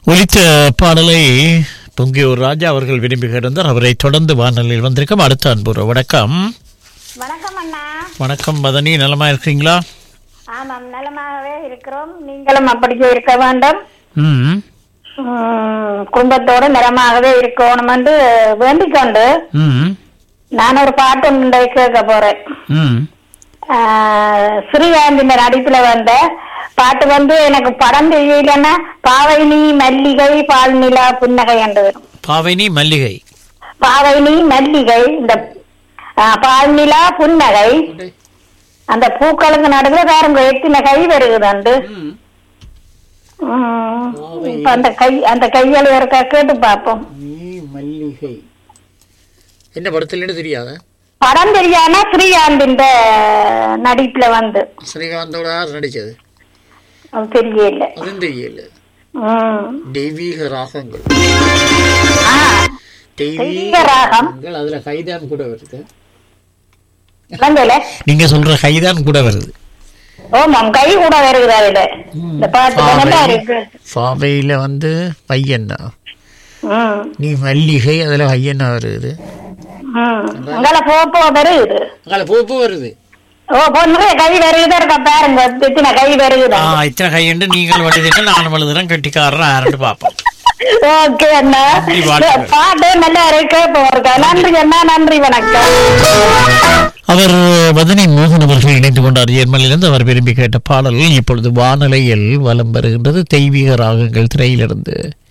ஒலித்த பாடலை பொங்கியூர் ராஜா அவர்கள் விரும்பி கிடந்தார் அவரை தொடர்ந்து வானொலியில் வந்திருக்கும் அடுத்த அன்புற வணக்கம் வணக்கம் அண்ணா வணக்கம் மதனி நலமா இருக்கிறீங்களா ஆமாம் நலமாகவே இருக்கிறோம் நீங்களும் அப்படியே இருக்க வேண்டும் ம் உம், குடும்பத்தோடு நலமாகவே இருக்கணும் என்று வேண்டிக் கொண்டு ம் நான் ஒரு பாட்டு ஒன்றை கேட்க போறேன் ம் ஆஹ், ஸ்ரீகாந்தின் நடிப்புல வந்த பாட்டு வந்து எனக்கு படம் தெரியலன்னா பாவைனி மல்லிகை பால் நிலா புன்னகை என்று வரும். பாவைனி மல்லிகை பாவைனி மல்லிகை இந்த ஆஹ், பால் நிலா புன்னகை அந்த பூக்களுக்கு நடுவுல பாருங்க எத்தனை கை வருகுது உம், இப்ப அந்த கை அந்த கையால இருக்கா கேட்டு பார்ப்போம் மல்லிகை என்ன படத்துலன்னு தெரியாத படம் தெரியாம ஸ்ரீகாந்தின் நடிப்புல வந்து ஸ்ரீகாந்தோட யார் நடிச்சது அது தெரியல அதுவும் தெரியல உம். தெய்வீக ராகங்கள் ஆ, தெய்வீக ராகம் அதுல கைதான் கூட வருது விளங்கல நீங்க சொல்ற கைதான் கூட வருது ஓமாம் கை கூட வருகுது அதுல இந்த பாட்டு நல்லா இருக்கு பாவையில வந்து பையன்னா உம் நீ மல்லிகை அதுல பையனா வருது உம் அங்கால போ போ வருகுது அங்கே பூப்பு வருது ஓ போ நிறைய கை வருகுதா இருக்கா பாருங்க எத்தனை கை வருகுதா ஆ இத்தனை கையண்டு நீங்கள் எழுதுங்க நானும் எழுதுறேன் கெட்டிக்காரன் யாருன்னு பார்ப்போம் ஓகே அண்ணா நன்றி, வாழ்த்துக்கள். பாட்டு நல்லா இருக்கு போறதா நன்றி அண்ணா நன்றி வணக்கம் அவர் வதனி மோகன் அவர்கள் இணைந்து கொண்டார் ஜெர்மனிலிருந்து அவர் விரும்பி கேட்ட பாடல் இப்பொழுது வானலையில் வலம் வருகின்றது தெய்வீக ராகங்கள் திரையிலிருந்து